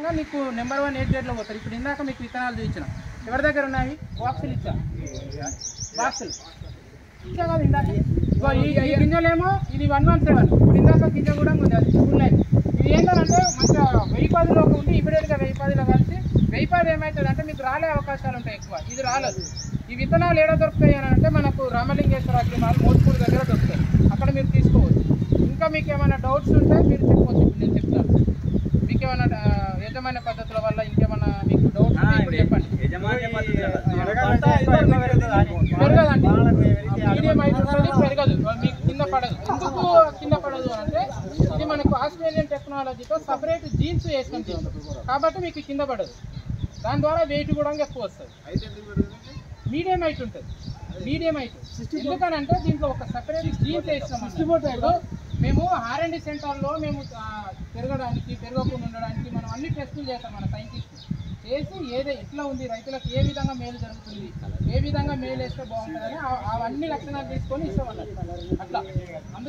మీకు number one eight గ్రేడ్లో పోతారు ఇప్పుడు ఇందాక మీకు విత్తనాలు చూపించిన ఎవరి దగ్గర ఉన్నాయి బాక్సులు ఇచ్చా బాక్సులు ఇచ్చా కదా ఇందాక ఇగో ఈ ఈ గింజలేమో ఇది వన్ వన్ సెవెన్ ఇప్పుడు ఇందాక గింజ కూడా ఉంది అది ఫుల్ లైన్ ఇది ఏంటంటే మంచిగా వెయ్యి పదిలో ఉండి ఇమీడియట్గా వెయ్యి పదిలో కలిసి వెయ్యి పది ఏమవుతుంది అంటే మీకు రాలే అవకాశాలు ఉంటాయి ఎక్కువ ఇది రాలేదు ఈ విత్తనాలు ఏడ దొరుకుతాయి అని అంటే మనకు రామలింగేశ్వర అగ్రిమాల్ మోత్పూర్ దగ్గర దొరుకుతాయి అక్కడ మీరు తీసుకోవచ్చు ఇంకా మీకు ఏమైనా డౌట్స్ ఉంటే మీరు చెప్పవచ్చు ఇప్పుడు నేను చెప్తాను మీకు ఏమైనా ఆ, యజమాన్య పద్ధతుల వల్ల ఇంకేమైనా మీకు డౌట్స్ ఉంటే ఇప్పుడు చెప్పండి పెరగదండి మీడియం అయితే ఉంటుంది పెరగదు మీకు కింద పడదు ఎందుకు కింద పడదు అంటే ఇది మనకు ఆస్ట్రేలియన్ టెక్నాలజీతో సపరేట్ జీన్స్ వేసుకొని తీసుకుంటాం కాబట్టి మీకు కింద పడదు దాని ద్వారా వెయిట్ కూడా ఎక్కువ వస్తుంది మీడియం హైట్ ఉంటుంది మీడియం హైట్ ఎందుకనంటే దీంట్లో ఒక సపరేట్ జీన్స్ వేస్తాం ఇప్పుడు మేము ఆర్ అండ్ సెంటర్లో మేము ఆ, పెరగడానికి పెరగకుండా ఉండడానికి మనం అన్ని టెస్టులు చేస్తాం మన సైంటిస్ట్ చేసి ఏదే ఎట్లా ఉంది రైతులకు ఏ విధంగా మేలు జరుగుతుంది ఏ విధంగా మేలు వేస్తే బాగుంటుందని ఆ- అవన్నీ లక్షణాలు తీసుకొని ఇస్తాం అన్నట్టు అట్లా అందుకే